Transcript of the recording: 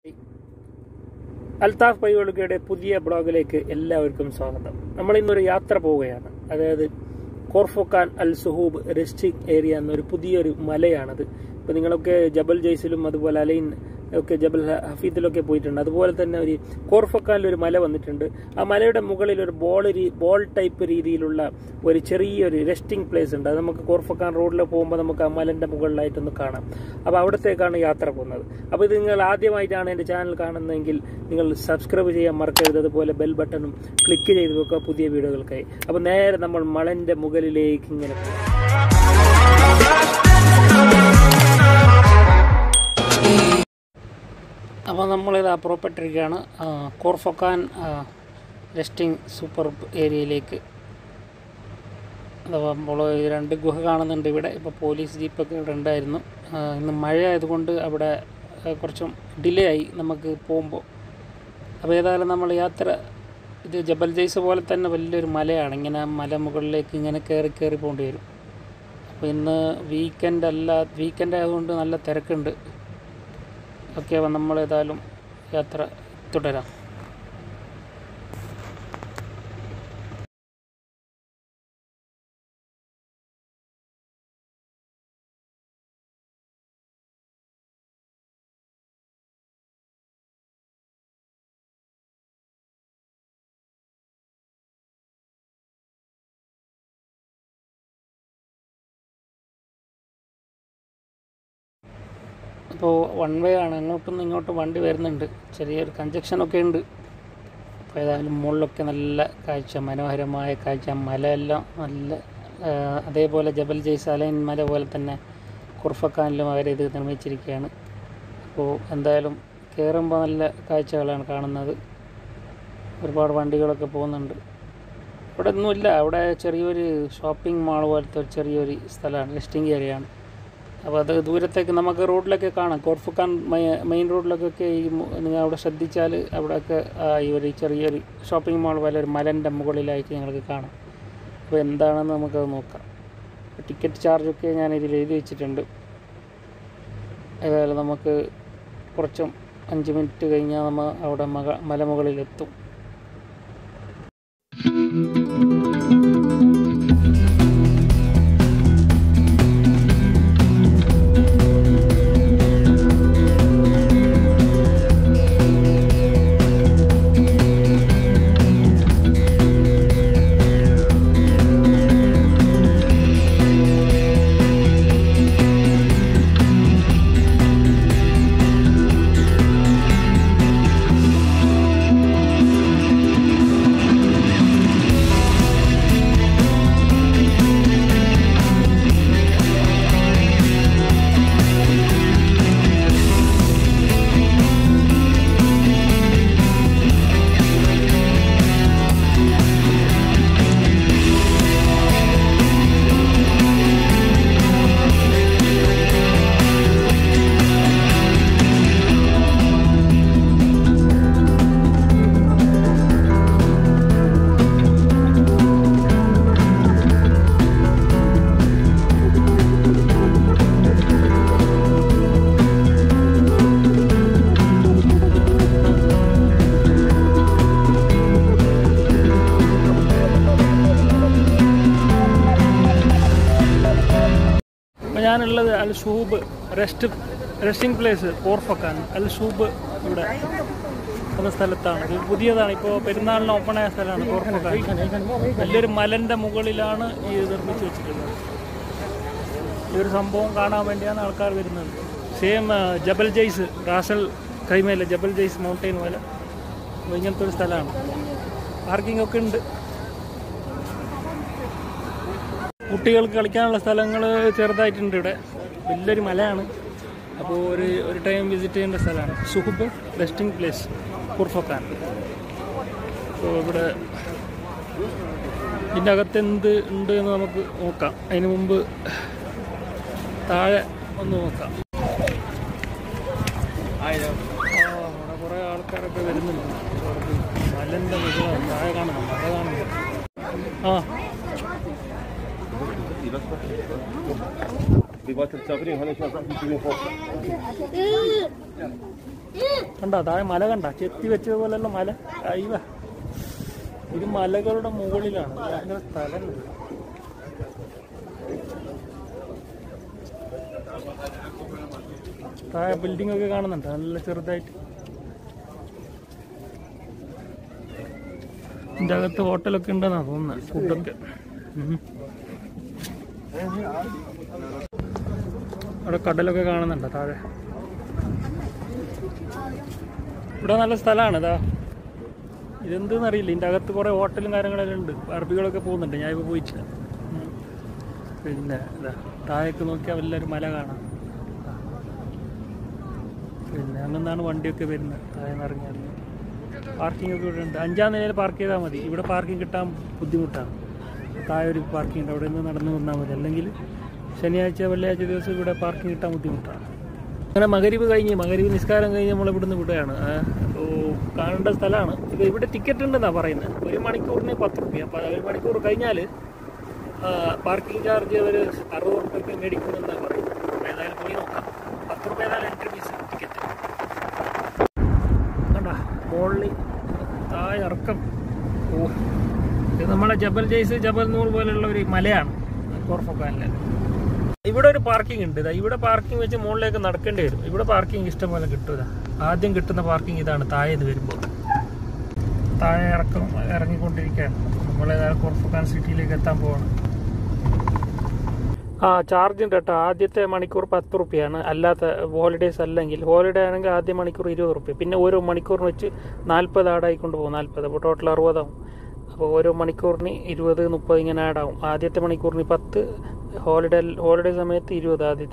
അൽത്താഫ് പയ്യോളുക്കയുടെ പുതിയ ബ്ലോഗിലേക്ക് എല്ലാവർക്കും സ്വാഗതം നമ്മൾ ഇന്നൊരു യാത്ര പോവുകയാണ് അതായത് കോർഫോക്കാൻ അൽ സുഹൂബ് റെസ്റ്റിക് ഏരിയ എന്നൊരു പുതിയൊരു മലയാണത് ഇപ്പൊ നിങ്ങളൊക്കെ ജബൽ ജയ്സിലും അതുപോലെ അലൈൻ ഒക്കെ ജബൽ ഹഫീദിലൊക്കെ പോയിട്ടുണ്ട് അതുപോലെ തന്നെ ഒരു കോർഫക്കാനിൽ ഒരു മല വന്നിട്ടുണ്ട് ആ മലയുടെ മുകളിൽ ഒരു ബോൾ ബോൾ ടൈപ്പ് രീതിയിലുള്ള ഒരു ചെറിയൊരു റെസ്റ്റിംഗ് പ്ലേസ് ഉണ്ട് അത് നമുക്ക് കോർഫക്കാൻ റോഡിൽ പോകുമ്പോൾ നമുക്ക് ആ മലന്റെ മുകളിലായിട്ടൊന്ന് കാണാം അപ്പോൾ അവിടത്തേക്കാണ് യാത്ര പോകുന്നത് അപ്പോൾ ഇത് നിങ്ങൾ ആദ്യമായിട്ടാണ് എൻ്റെ ചാനൽ കാണുന്നതെങ്കിൽ നിങ്ങൾ സബ്സ്ക്രൈബ് ചെയ്യാൻ മറക്കരുത് അതുപോലെ ബെൽ ബട്ടണും ക്ലിക്ക് ചെയ്ത് വെക്കുക പുതിയ വീഡിയോകൾക്കായി അപ്പോൾ നേരെ നമ്മൾ മലന്റെ മുകളിലേക്ക് ഇങ്ങനെ പോകും അപ്പോൾ നമ്മളിത് പുറപ്പെട്ടിരിക്കുകയാണ് കോർഫക്കാൻ റെസ്റ്റിംഗ് സൂപ്പർ ഏരിയയിലേക്ക് അഥവാ നമ്മൾ രണ്ട് ഗുഹ കാണുന്നുണ്ട് ഇവിടെ ഇപ്പോൾ പോലീസ് ജീപ്പൊക്കെ ഇവിടെ ഉണ്ടായിരുന്നു ആ, ഇന്ന് മഴ ആയതുകൊണ്ട് അവിടെ ആ, കുറച്ചും ഡിലേ ആയി നമുക്ക് പോകുമ്പോൾ അപ്പോൾ ഏതായാലും നമ്മൾ യാത്ര ഇത് ജബൽ ജയ്സ് പോലെ തന്നെ വലിയൊരു മലയാണ് ഇങ്ങനെ മല മുകളിലേക്ക് ഇങ്ങനെ കയറി കയറി പോകേണ്ടി വരും അപ്പോൾ ഇന്ന് വീക്കെൻഡ് അല്ല വീക്കെൻഡ് ആയതുകൊണ്ട് നല്ല തിരക്കുണ്ട് ഓക്കെ അപ്പോൾ നമ്മൾ ഏതായാലും യാത്ര തുടരാം അപ്പോൾ വൺ വേ ആണ് അങ്ങോട്ടും ഇങ്ങോട്ടും വണ്ടി വരുന്നുണ്ട് ചെറിയൊരു കഞ്ചക്ഷനൊക്കെ ഉണ്ട് അപ്പോൾ ഏതായാലും മുകളിലൊക്കെ നല്ല കാഴ്ച മനോഹരമായ കാഴ്ച മലയെല്ലാം നല്ല ആ, അതേപോലെ ജബൽ ജയ്സാലൈൻ മല പോലെ തന്നെ കുർഫക്കാനിലും അവരിത് നിർമ്മിച്ചിരിക്കുകയാണ് അപ്പോൾ എന്തായാലും കയറുമ്പോൾ നല്ല കാഴ്ചകളാണ് കാണുന്നത് ഒരുപാട് വണ്ടികളൊക്കെ പോകുന്നുണ്ട് ഇവിടെ ഒന്നുമില്ല അവിടെ ചെറിയൊരു ഷോപ്പിംഗ് മാൾ പോലത്തെ ഒരു ചെറിയൊരു സ്ഥലമാണ് റെസ്റ്റിംഗ് ഏരിയയാണ് അപ്പോൾ അത് ദൂരത്തേക്ക് നമുക്ക് റോഡിലൊക്കെ കാണാം കോർഫുക്കാൻ മെയിൻ റോഡിലൊക്കെ ഈ മു- നിങ്ങൾ അവിടെ ശ്രദ്ധിച്ചാൽ അവിടെയൊക്കെ ആ ഈ ഒരു ചെറിയൊരു ഷോപ്പിംഗ് മാൾ പോലെ ഒരു മലൻ്റെ മുകളിലായിട്ട് നിങ്ങൾക്ക് കാണാം അപ്പോൾ എന്താണെന്ന് നമുക്കത് നോക്കാം ടിക്കറ്റ് ചാർജൊക്കെ ഞാൻ ഇതിൽ എഴുതി വെച്ചിട്ടുണ്ട് ഏതായാലും നമുക്ക് കുറച്ചും അഞ്ച് മിനിറ്റ് കഴിഞ്ഞാൽ നമ്മൾ അവിടെ മക മലമുകളിലെത്തും അപ്പോൾ ഞാനുള്ളത് Al Shoub rest resting place Khor Fakkan Al Shoub ഇവിടെ എന്ന സ്ഥലത്താണ് ഇത് പുതിയതാണ് ഇപ്പോൾ പെരുന്നാളിന് ഓപ്പൺ ആയ സ്ഥലമാണ് കോർഫക്കാൻ വലിയൊരു മലൻ്റെ മുകളിലാണ് ഈ നിർമ്മിച്ച് വെച്ചിട്ടുള്ളത് ഈ ഒരു സംഭവം കാണാൻ വേണ്ടിയാണ് ആൾക്കാർ വരുന്നത് സെയിം ജബൽ ജയ്സ് റാസൽ കൈമേലെ ജബൽ ജയ്സ് മൗണ്ടെയിൻ പോലെ അപ്പോൾ ഇങ്ങനത്തെ ഒരു സ്ഥലമാണ് പാർക്കിംഗ് ഒക്കെ ഉണ്ട് കുട്ടികൾക്ക് കളിക്കാനുള്ള സ്ഥലങ്ങൾ ചെറുതായിട്ടുണ്ട് ഇവിടെ വലിയൊരു മലയാണ് അപ്പോൾ ഒരു ഒരു ടൈം വിസിറ്റ് ചെയ്യേണ്ട സ്ഥലമാണ് സുഹുബ് റെസ്റ്റിംഗ് പ്ലേസ് കുർഫക്കാൻ അപ്പോൾ ഇവിടെ ഇതിൻ്റെ അകത്ത് എന്ത് ഉണ്ട് എന്ന് നമുക്ക് നോക്കാം അതിന് മുമ്പ് താഴെ ഒന്ന് നോക്കാം ആ, അവിടെ കുറേ ആൾക്കാരൊക്കെ വരുന്നുണ്ട് മലൻ്റെ മുകളിലാണ് താഴെ കാണുന്നു മല കാണുന്നു ആ بيبقى تسافرين هنا شو راح تجيبين فوق കണ്ടോ താഴെ മല കണ്ട ചെത്തി വെച്ചതുപോലെയുള്ള മല അയ്യ ഇത് മലകളുടെ മുകളിലാണ് ഭയങ്കര സ്ഥലമുണ്ട് താഴെ ബിൽഡിംഗ് ഒക്കെ കാണുന്നുണ്ട് നല്ല ചെറുതായിട്ട് ഇതിൻ്റെ അകത്ത് ഹോട്ടലൊക്കെ ഉണ്ടെന്നാ തോന്നുന്നത് ഫുഡൊക്കെ ഉം. അവിടെ കടലൊക്കെ കാണുന്നുണ്ട് താഴെ ഇവിടെ നല്ല സ്ഥലമാണ് ഇതാ ഇതെന്തെന്ന് അറിയില്ല ഇതിൻ്റെ അകത്ത് കുറേ ഹോട്ടലും കാര്യങ്ങളെല്ലാം ഉണ്ട് അറബികളൊക്കെ പോകുന്നുണ്ട് ഞാൻ ഇപ്പോൾ പോയിട്ടില്ല ഉം. പിന്നെ ഇതാ താഴേക്ക് നോക്കിയാൽ വലിയൊരു മല കാണാം പിന്നെ അങ്ങനെയാണ് വണ്ടിയൊക്കെ വരുന്നത് താഴെ നിന്ന് ഇറങ്ങിയാൽ പാർക്കിംഗ് ഒക്കെ ഇവിടെ ഉണ്ട് അഞ്ചാം നിലയിൽ പാർക്ക് ചെയ്താൽ മതി ഇവിടെ പാർക്കിംഗ് കിട്ടാൻ ബുദ്ധിമുട്ടാണ് താഴെ ഒരു പാർക്കിംഗ് ഉണ്ട് അവിടെ നിന്ന് നടന്നു വന്നാൽ മതി അല്ലെങ്കിൽ ശനിയാഴ്ച വെള്ളിയാഴ്ച ദിവസം ഇവിടെ പാർക്കിംഗ് കിട്ടാൻ ബുദ്ധിമുട്ടാണ് അങ്ങനെ മകരീവ് കഴിഞ്ഞ് മകരീവ് നിസ്കാരം കഴിഞ്ഞ് നമ്മൾ ഇവിടുന്ന് വിടുകയാണ് അപ്പോൾ കാണേണ്ട സ്ഥലമാണ് ഇത് ഇവിടെ ടിക്കറ്റ് ഉണ്ടെന്നാണ് പറയുന്നത് ഒരു മണിക്കൂറിന് പത്ത് റുപ്യ അപ്പോൾ ഒരു മണിക്കൂർ കഴിഞ്ഞാൽ പാർക്കിംഗ് ചാർജ് ഒരു അറുപത് റുപ്യക്ക് മേടിക്കുമെന്നാണ് പറയുന്നത് അപ്പോൾ ഏതായാലും പോയി നോക്കാം പത്ത് റുപ്യ ഏതായാലും എൻട്രി ഫീസ് ടിക്കറ്റ് കണ്ട മുകളിൽ താഴെ ഇറക്കം ഓ ഇത് നമ്മളെ ജബൽ ജയ്സ് ജബൽ നൂർ പോലുള്ള ഒരു മലയാണ് കോർഫക്കാനിലെ ഇവിടെ ഒരു പാർക്കിംഗ് ഉണ്ട് ഇതാ ഇവിടെ പാർക്കിംഗ് വെച്ച് മുകളിലേക്ക് നടക്കേണ്ടി വരും ഇവിടെ പാർക്കിംഗ് ഇഷ്ടം പോലെ കിട്ടും ഇതാ ആദ്യം കിട്ടുന്ന പാർക്കിംഗ് ഇതാണ് താഴെ നിന്ന് വരുമ്പോൾ താഴെ ഇറക്കം ഇറങ്ങിക്കൊണ്ടിരിക്കുകയാണ് നമ്മളേതായാലും കോർഫക്കാൻ സിറ്റിയിലേക്ക് എത്താൻ പോവാണ് ആ ചാർജ് ഉണ്ട് കേട്ടോ ആദ്യത്തെ മണിക്കൂർ പത്ത് റുപ്യാണ് അല്ലാത്ത ഹോളിഡേയ്സ് അല്ലെങ്കിൽ ഹോളിഡേ ആണെങ്കിൽ ആദ്യ മണിക്കൂർ ഇരുപത് റുപ്യ പിന്നെ ഓരോ മണിക്കൂറിന് വെച്ച് നാൽപ്പത് ആഡായിക്കൊണ്ട് പോകും നാൽപ്പത് അപ്പോൾ ടോട്ടൽ അറുപതാവും അപ്പോൾ ഓരോ മണിക്കൂറിന് ഇരുപത് മുപ്പത് ഇങ്ങനെ ആഡാവും ആദ്യത്തെ മണിക്കൂറിന് പത്ത് ഹോളിഡേ ഹോളിഡേ സമയത്ത് ഇരുപത് ആദ്യത്തെ